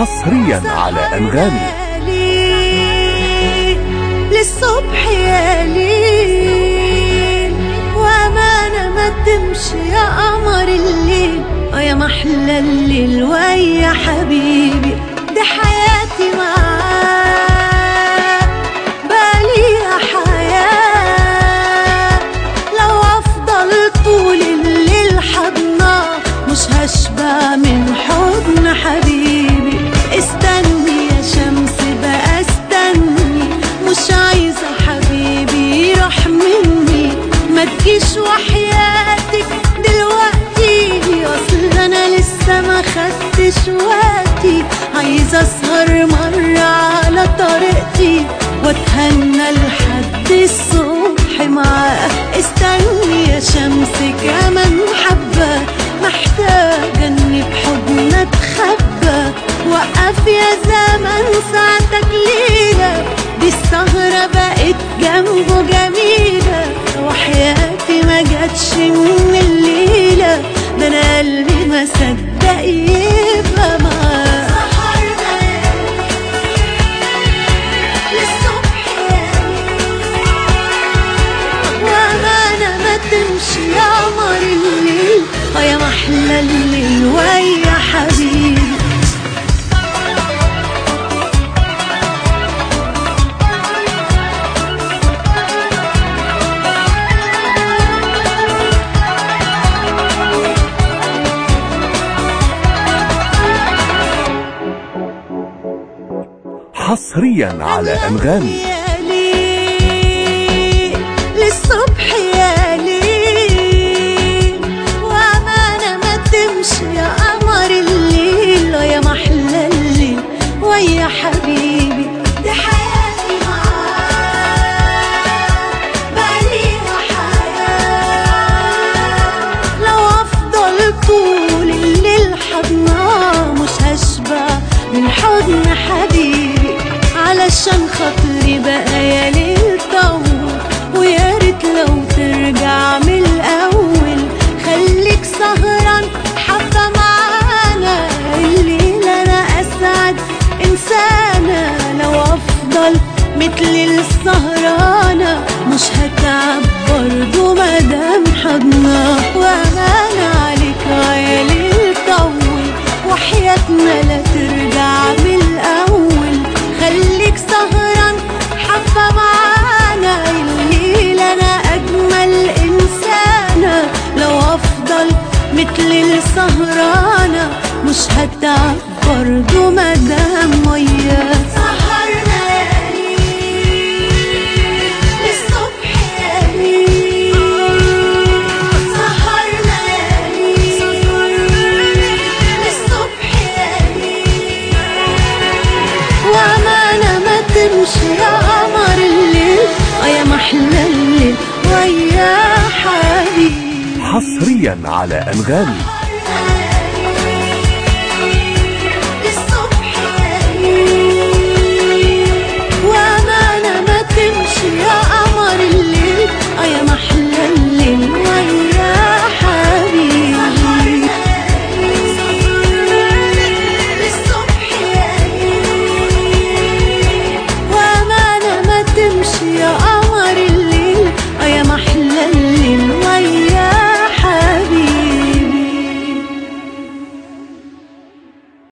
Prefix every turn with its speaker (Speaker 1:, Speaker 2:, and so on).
Speaker 1: حصريا على أنغامي
Speaker 2: للصبح يا ليل وامانة ما تمشي يا قمر الليل ويا محلى الليل ويا حبيبي دي حياتي معاك بقاليها حياة لو أفضل طول الليل حضناه مش هشبع من حضن حبيبي استني يا شمس بقى استني مش عايزة حبيبي يروح مني ما تجيش وحياتك دلوقتي اصل انا لسه ما خدتش وقتي عايزة اسهر مرة على طريقتي واتهنى لحد الصبح معاه استني يا شمس كمان حبة محتاجة اني بحضن اتخبى وقف يا زمن ساعتك ليلة دي السهرة بقت جنبه جميلة وحياتي ما جاتش من الليلة ده انا قلبي ما صدق يبقى معاه للصبح وامانة ما تمشي يا قمر الليل ويا محلى الليل ويا حبيبي
Speaker 1: حصريا على أنغامي
Speaker 2: يا ليل للصبح يا ليل وامانة ما تمشي يا قمر الليل ويا محلى الليل ويا حبيبي دي حياتي معاك بقاليها حياة لو افضل طول الليل حضناه مش هشبع من حضن حبيبي علشان خاطري بقى يا ليل طول ويا ريت لو ترجع من الاول خليك سهران حبه معانا الليل انا اسعد انسانه لو افضل مثل السهرانه مش هتعب برضه مادام حضنا وامانه عليك يا ليل طول وحياتنا لا ترجع من الاول خليك سهران حبه معانا الليل انا اجمل انسانه لو افضل مثل السهرانه مش هتعب برضه مادام وياك سهرنا يا ليل للصبح يا ليل سهرنا يا ليل للصبح يا ليل وامانة ما تمشي يا قمر الليل ويا محلى الليل ويا حبيبي
Speaker 1: حصريا على أنغامي